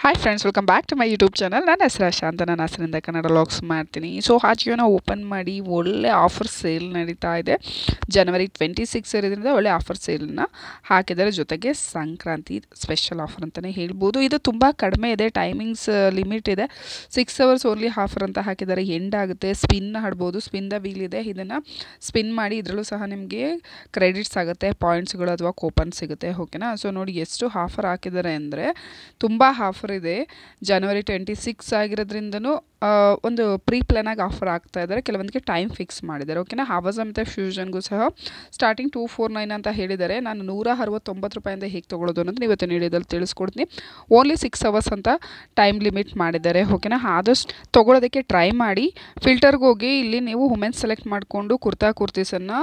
hi friends welcome back to my YouTube channel ನನ್ನ ಹೆಸರು ಶಾಂತ ನನ್ನ ಹೆಸರಿಂದ ಕನ್ನಡ ಲಾಗ್ಸ್ ಮಾಡ್ತೀನಿ ಸೊ ಆಜಿಯೋನ ಓಪನ್ ಮಾಡಿ ಒಳ್ಳೆ ಆಫರ್ ಸೇಲ್ ನಡೀತಾ ಇದೆ ಜನವರಿ ಟ್ವೆಂಟಿ ಸಿಕ್ಸ್ ಇರೋದ್ರಿಂದ ಒಳ್ಳೆ ಆಫರ್ ಸೇಲ್ನ ಹಾಕಿದ್ದಾರೆ ಜೊತೆಗೆ ಸಂಕ್ರಾಂತಿ ಸ್ಪೆಷಲ್ ಆಫರ್ ಅಂತಲೇ ಹೇಳ್ಬೋದು ಇದು ತುಂಬ ಕಡಿಮೆ ಇದೆ ಟೈಮಿಂಗ್ಸ್ ಲಿಮಿಟ್ ಇದೆ ಸಿಕ್ಸ್ ಅವರ್ಸ್ ಓನ್ಲಿ ಆಫರ್ ಅಂತ ಹಾಕಿದ್ದಾರೆ ಎಂಡ್ ಆಗುತ್ತೆ ಸ್ಪಿನ್ ಆಡ್ಬೋದು ಸ್ಪಿನ್ ದ ವೀಲ್ ಇದೆ ಇದನ್ನು ಸ್ಪಿನ್ ಮಾಡಿ ಇದರಲ್ಲೂ ಸಹ ನಿಮಗೆ ಕ್ರೆಡಿಟ್ಸ್ ಆಗುತ್ತೆ ಪಾಯಿಂಟ್ಸ್ಗಳು ಅಥವಾ ಕೂಪನ್ ಸಿಗುತ್ತೆ ಓಕೆನಾ ಸೊ ನೋಡಿ ಎಷ್ಟು ಆಫರ್ ಹಾಕಿದ್ದಾರೆ ಅಂದರೆ ತುಂಬ ಆಫರ್ ಇದೆ ಜನವರಿ ಟ್ವೆಂಟಿ ಸಿಕ್ಸ್ ಆಗಿರೋದ್ರಿಂದನೂ ಆ, ಒಂದು ಪ್ರೀ ಪ್ಲಾನಾಗಿ ಆಫರ್ ಆಗ್ತಾ ಇದ್ದಾರೆ ಕೆಲವೊಂದಕ್ಕೆ ಟೈಮ್ ಫಿಕ್ಸ್ ಮಾಡಿದ್ದಾರೆ ಓಕೆನಾ ಹಾವಸ್ ಮತ್ತು ಫ್ಯೂಷನ್ಗೂ ಸಹ ಸ್ಟಾರ್ಟಿಂಗ್ ಟೂ ಫೋರ್ ನೈನ್ ಅಂತ ಹೇಳಿದ್ದಾರೆ ನಾನು ನೂರ ಅರವತ್ತೊಂಬತ್ತು ರೂಪಾಯಿಂದ ಹೇಗೆ ತೊಗೊಳ್ಳೋದು ಅನ್ನೋದು ಇವತ್ತಿನ ವಿಡಿಯೋದಲ್ಲಿ ತಿಳಿಸ್ಕೊಡ್ತೀನಿ ಓನ್ಲಿ ಸಿಕ್ಸ್ ಅವರ್ಸ್ ಅಂತ ಟೈಮ್ ಲಿಮಿಟ್ ಮಾಡಿದ್ದಾರೆ ಓಕೆನಾ ಆದಷ್ಟು ತೊಗೊಳೋದಕ್ಕೆ ಟ್ರೈ ಮಾಡಿ ಫಿಲ್ಟರ್ಗೆ ಹೋಗಿ ಇಲ್ಲಿ ನೀವು ವುಮೆನ್ಸ್ ಸೆಲೆಕ್ಟ್ ಮಾಡಿಕೊಂಡು ಕುರ್ತಾ ಕುರ್ತೀಸನ್ನು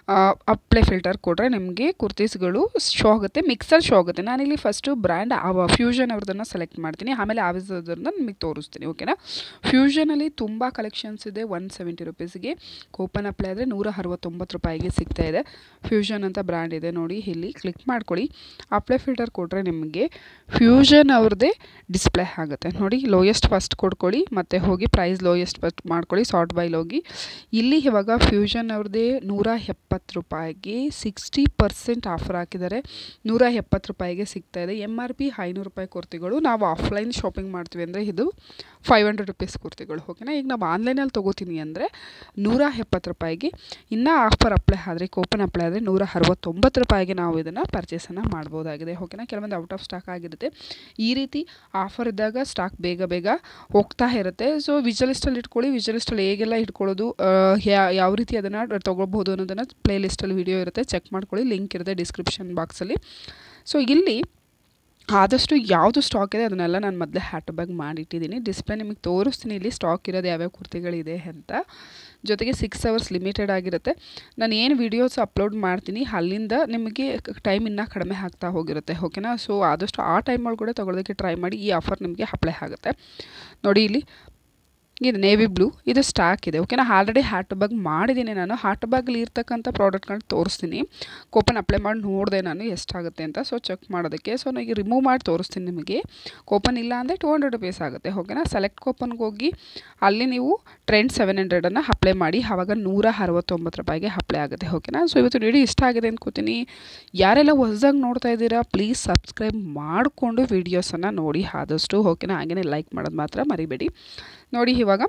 ಅಪ್ಲೈ ಫಿಲ್ಟರ್ ಕೊಟ್ಟರೆ ನಿಮಗೆ ಕುರ್ತೀಸ್ಗಳು ಶೋ ಆಗುತ್ತೆ ಮಿಕ್ಸರ್ ಶೋ ಆಗುತ್ತೆ ನಾನಿಲ್ಲಿ ಫಸ್ಟು ಬ್ರ್ಯಾಂಡ್ ಫ್ಯೂಷನ್ ಅವ್ರದ್ದನ್ನು ಸೆಲೆಕ್ಟ್ ಮಾಡ್ತೀನಿ ಆಮೇಲೆ ಆವಿಸೋದ್ರನ್ನ ನಿಮಗೆ ತೋರಿಸ್ತೀನಿ ಓಕೆನಾ ಫ್ಯೂಷನಲ್ಲಿ ತುಂಬ ಕಲೆಕ್ಷನ್ಸ್ ಇದೆ ಒನ್ ಸೆವೆಂಟಿ ರುಪೀಸ್ಗೆ ಕೂಪನ್ ಅಪ್ಲೈ ಆದರೆ ನೂರ ಅರವತ್ತೊಂಬತ್ತು ರೂಪಾಯಿಗೆ ಸಿಗ್ತಾ ಇದೆ ಫ್ಯೂಷನ್ ಅಂತ ಬ್ರ್ಯಾಂಡ್ ಇದೆ ನೋಡಿ ಇಲ್ಲಿ ಕ್ಲಿಕ್ ಮಾಡ್ಕೊಳ್ಳಿ ಅಪ್ಲೈ ಫಿಲ್ಟರ್ ಕೊಟ್ಟರೆ ನಿಮಗೆ ಫ್ಯೂಷನ್ ಅವ್ರದ್ದೇ ಡಿಸ್ಪ್ಲೇ ಆಗುತ್ತೆ ನೋಡಿ ಲೋಯೆಸ್ಟ್ ಫಸ್ಟ್ ಕೊಡ್ಕೊಳ್ಳಿ ಮತ್ತು ಹೋಗಿ ಪ್ರೈಸ್ ಲೋಯೆಸ್ಟ್ ಫಸ್ಟ್ ಮಾಡ್ಕೊಳ್ಳಿ ಸಾರ್ಟ್ ಬೈಲ್ ಹೋಗಿ ಇಲ್ಲಿ ಇವಾಗ ಫ್ಯೂಷನ್ ಅವ್ರದ್ದೇ ನೂರ ಎಪ್ಪತ್ತು ರೂಪಾಯಿಗೆ ಸಿಕ್ಸ್ಟಿ ಪರ್ಸೆಂಟ್ ಆಫರ್ ಹಾಕಿದ್ದಾರೆ ನೂರ ಎಪ್ಪತ್ತು ರೂಪಾಯಿಗೆ ಸಿಗ್ತಾ ಇದೆ ಎಮ್ ಆರ್ ಪಿ ಐನೂರು ರೂಪಾಯಿ ಕುರ್ತಿಗಳು ನಾವು ಆಫ್ಲೈನ್ ಶಾಪಿಂಗ್ ಮಾಡ್ತೀವಿ ಅಂದರೆ ಇದು ಫೈವ್ ಹಂಡ್ರೆಡ್ ರುಪೀಸ್ ಕುರ್ತಿಗಳು ಓಕೆನಾ ಈಗ ನಾವು ಆನ್ಲೈನಲ್ಲಿ ತೊಗೋತೀನಿ ಅಂದರೆ ನೂರ ಎಪ್ಪತ್ತು ರೂಪಾಯಿಗೆ ಇನ್ನೂ ಆಫರ್ ಅಪ್ಲೈ ಆದರೆ ಕೂಪನ್ ಅಪ್ಲೈ ಆದರೆ ನೂರ ಅರವತ್ತೊಂಬತ್ತು ರೂಪಾಯಿಗೆ ನಾವು ಇದನ್ನು ಪರ್ಚೇಸನ್ನು ಮಾಡ್ಬೋದಾಗಿದೆ ಓಕೆನಾ ಕೆಲವೊಂದು ಔಟ್ ಆಫ್ ಸ್ಟಾಕ್ ಆಗಿರುತ್ತೆ ಈ ರೀತಿ ಆಫರ್ ಇದ್ದಾಗ ಸ್ಟಾಕ್ ಬೇಗ ಬೇಗ ಹೋಗ್ತಾ ಇರುತ್ತೆ ಸೊ ವಿಜಲಿಸ್ಟಲ್ಲಿ ಇಟ್ಕೊಳ್ಳಿ ವಿಜಲಿಸ್ಟಲ್ಲಿ ಹೇಗೆಲ್ಲ ಇಟ್ಕೊಳ್ಳೋದು ಆ, ಯಾ- ಯಾವ ರೀತಿ ಅದನ್ನು ತೊಗೊಳ್ಬೋದು ಅನ್ನೋದನ್ನು ಪ್ಲೇ ಲಿಸ್ಟಲ್ಲಿ ವಿಡಿಯೋ ಇರುತ್ತೆ ಚೆಕ್ ಮಾಡ್ಕೊಳ್ಳಿ ಲಿಂಕ್ ಇರುತ್ತೆ ಡಿಸ್ಕ್ರಿಪ್ಷನ್ ಬಾಕ್ಸಲ್ಲಿ ಸೊ ಇಲ್ಲಿ ಆದಷ್ಟು ಯಾವುದು ಸ್ಟಾಕ್ ಇದೆ ಅದನ್ನೆಲ್ಲ ನಾನು ಮೊದಲೇ ಹ್ಯಾಟ್ ಬ್ಯಾಗ್ ಮಾಡಿಟ್ಟಿದ್ದೀನಿ ಡಿಸ್ಪ್ಲೇ ನಿಮಗೆ ತೋರಿಸ್ತೀನಿ ಇಲ್ಲಿ ಸ್ಟಾಕ್ ಇರೋದು ಯಾವ್ಯಾವ ಕುರ್ತಿಗಳಿದೆ ಅಂತ ಜೊತೆಗೆ ಸಿಕ್ಸ್ ಅವರ್ಸ್ ಲಿಮಿಟೆಡ್ ಆಗಿರುತ್ತೆ ನಾನು ಏನು ವೀಡಿಯೋಸ್ ಅಪ್ಲೋಡ್ ಮಾಡ್ತೀನಿ ಅಲ್ಲಿಂದ ನಿಮಗೆ ಟೈಮ್ ಇನ್ನೂ ಕಡಿಮೆ ಆಗ್ತಾ ಹೋಗಿರುತ್ತೆ ಓಕೆನಾ ಸೊ ಆದಷ್ಟು ಆ ಟೈಮ್ ಒಳಗಡೆ ತೊಗೊಳೋದಕ್ಕೆ ಟ್ರೈ ಮಾಡಿ ಈ ಆಫರ್ ನಿಮಗೆ ಅಪ್ಲೈ ಆಗುತ್ತೆ ನೋಡಿ ಇಲ್ಲಿ ಇದು ನೇವಿ ಬ್ಲೂ ಇದು ಸ್ಟಾಕ್ ಇದೆ ಓಕೆನಾ ಆಲ್ರೆಡಿ ಹ್ಯಾಟ್ ಬ್ಯಾಗ್ ಮಾಡಿದ್ದೀನಿ ನಾನು ಹ್ಯಾಟ್ ಬ್ಯಾಗಲ್ಲಿ ಇರ್ತಕ್ಕಂಥ ಪ್ರಾಡಕ್ಟ್ಗಳನ್ನ ತೋರಿಸ್ತೀನಿ ಕೂಪನ್ ಅಪ್ಲೈ ಮಾಡಿ ನೋಡಿದೆ ನಾನು ಎಷ್ಟಾಗುತ್ತೆ ಅಂತ ಸೊ ಚೆಕ್ ಮಾಡೋದಕ್ಕೆ ಸೊ ನನಗೆ ರಿಮೂವ್ ಮಾಡಿ ತೋರಿಸ್ತೀನಿ ನಿಮಗೆ ಕೂಪನ್ ಇಲ್ಲ ಅಂದರೆ ಟು ಹಂಡ್ರೆಡ್ ರುಪೀಸ್ ಆಗುತ್ತೆ ಓಕೆನಾ ಸೆಲೆಕ್ಟ್ ಕೂಪನ್ಗೆ ಹೋಗಿ ಅಲ್ಲಿ ನೀವು ಟ್ರೆಂಡ್ ಸೆವೆನ್ ಹಂಡ್ರೆಡನ್ನು ಅಪ್ಲೈ ಮಾಡಿ ಆವಾಗ ನೂರ ಅರವತ್ತೊಂಬತ್ತು ರೂಪಾಯಿಗೆ ಅಪ್ಲೈ ಆಗುತ್ತೆ ಓಕೆನಾ ಸೊ ಇವತ್ತು ವಿಡಿಯೋ ಇಷ್ಟ ಆಗಿದೆ ಅಂದ್ಕೋತೀನಿ ಯಾರೆಲ್ಲ ಹೊಸದಾಗಿ ನೋಡ್ತಾ ಇದ್ದೀರಾ ಪ್ಲೀಸ್ ಸಬ್ಸ್ಕ್ರೈಬ್ ಮಾಡಿಕೊಂಡು ವೀಡಿಯೋಸನ್ನು ನೋಡಿ ಆದಷ್ಟು ಓಕೆನಾ ಹಾಗೆಯೇ ಲೈಕ್ ಮಾಡೋದು ಮಾತ್ರ ಮರಿಬೇಡಿ ನೋಡಿ ಇವಾಗ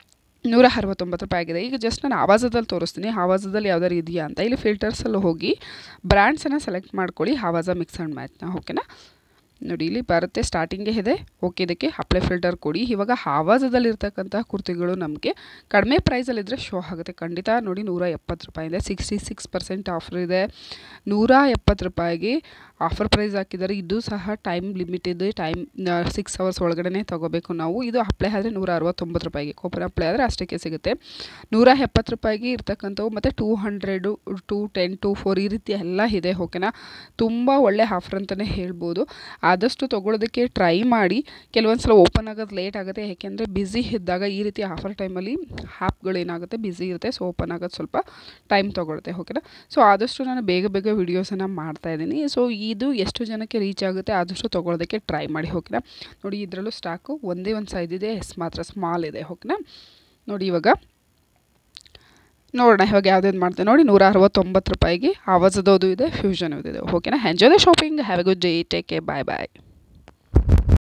ನೂರ ಅರವತ್ತೊಂಬತ್ತು ರೂಪಾಯಿ ಆಗಿದೆ ಈಗ ಜಸ್ಟ್ ನಾನು ಆವಾಜದಲ್ಲಿ ತೋರಿಸ್ತೀನಿ ಆವಾಜದಲ್ಲಿ ಯಾವ್ದಾರು ಇದೆಯಾ ಅಂತ ಇಲ್ಲಿ ಫಿಲ್ಟರ್ಸಲ್ಲಿ ಹೋಗಿ ಬ್ರ್ಯಾಂಡ್ಸನ್ನು ಸೆಲೆಕ್ಟ್ ಮಾಡ್ಕೊಳ್ಳಿ ಆವಾಜ ಮಿಕ್ಸ್ ಆ್ಯಂಡ್ ಮ್ಯಾಚ್ನ ಓಕೆನಾ ನೋಡಿ ಇಲ್ಲಿ ಬರುತ್ತೆ ಸ್ಟಾರ್ಟಿಂಗೇ ಇದೆ ಓಕೆ ಇದಕ್ಕೆ ಅಪ್ಲೈ ಫಿಲ್ಟರ್ ಕೊಡಿ ಇವಾಗ ಆವಾಜದಲ್ಲಿರ್ತಕ್ಕಂಥ ಕುರ್ತಿಗಳು ನಮಗೆ ಕಡಿಮೆ ಪ್ರೈಸಲ್ಲಿದ್ದರೆ ಶೋ ಆಗುತ್ತೆ ಖಂಡಿತ ನೋಡಿ ನೂರ ಎಪ್ಪತ್ತು ರೂಪಾಯಿ ಇದೆ ಸಿಕ್ಸ್ಟಿ ಸಿಕ್ಸ್ ಪರ್ಸೆಂಟ್ ಆಫರ್ ಇದೆ ನೂರ ಎಪ್ಪತ್ತು ರೂಪಾಯಿಗೆ ಆಫರ್ ಪ್ರೈಸ್ ಹಾಕಿದ್ದಾರೆ ಇದು ಸಹ ಟೈಮ್ ಲಿಮಿಟ್ ಇದೆ ಟೈಮ್ ಸಿಕ್ಸ್ ಅವರ್ಸ್ ಒಳಗಡೆ ತೊಗೋಬೇಕು ನಾವು ಇದು ಅಪ್ಲೈ ಆದರೆ ನೂರ ಅರವತ್ತೊಂಬತ್ತು ರೂಪಾಯಿಗೆ ಕೂಪನ್ ಅಪ್ಲೈ ಆದರೆ ಅಷ್ಟಕ್ಕೆ ಸಿಗುತ್ತೆ ನೂರ ಎಪ್ಪತ್ತು ರೂಪಾಯಿಗೆ ಇರ್ತಕ್ಕಂಥವು ಮತ್ತು two hundred two ten two four ಈ ರೀತಿ ಎಲ್ಲ ಇದೆ ಓಕೆನಾ ತುಂಬ ಒಳ್ಳೆ ಆಫರ್ ಅಂತಲೇ ಹೇಳ್ಬೋದು ಆದಷ್ಟು ತೊಗೊಳೋದಕ್ಕೆ ಟ್ರೈ ಮಾಡಿ ಕೆಲವೊಂದು ಸಲ ಓಪನ್ ಆಗೋದು ಲೇಟ್ ಆಗುತ್ತೆ ಯಾಕೆಂದರೆ ಬ್ಯುಸಿ ಇದ್ದಾಗ ಈ ರೀತಿ ಆಫರ್ ಟೈಮಲ್ಲಿ ಆ್ಯಪ್ಗಳು ಏನಾಗುತ್ತೆ ಬ್ಯುಸಿ ಇರುತ್ತೆ ಸೊ ಓಪನ್ ಆಗೋದು ಸ್ವಲ್ಪ ಟೈಮ್ ತೊಗೊಳುತ್ತೆ ಓಕೆನಾ ಸೊ ಆದಷ್ಟು ನಾನು ಬೇಗ ಬೇಗ ವೀಡಿಯೋಸನ್ನು ಮಾಡ್ತಾಯಿದ್ದೀನಿ ಸೊ ಇದು ಎಷ್ಟು ಜನಕ್ಕೆ ರೀಚ್ ಆಗುತ್ತೆ ಆದಷ್ಟು ತೊಗೊಳೋದಕ್ಕೆ ಟ್ರೈ ಮಾಡಿ ಓಕೆನಾ ನೋಡಿ ಇದರಲ್ಲೂ ಸ್ಟಾಕು ಒಂದೇ ಒಂದು ಸೈಜ್ ಇದೆ ಎಸ್ ಮಾತ್ರ ಸ್ಮಾಲ್ ಇದೆ ಓಕೆನಾ ನೋಡಿ ಇವಾಗ ನೋಡೋಣ ಇವಾಗ ಯಾವ್ದು ಮಾಡ್ತೇವೆ ನೋಡಿ ನೂರ ಅರವತ್ತೊಂಬತ್ತು ರೂಪಾಯಿಗೆ ಆವಾಜದೋದು ಇದೆ ಫ್ಯೂಷನ್ ಇದೆ ಓಕೆನಾ enjoy the shopping have a good day take care bye bye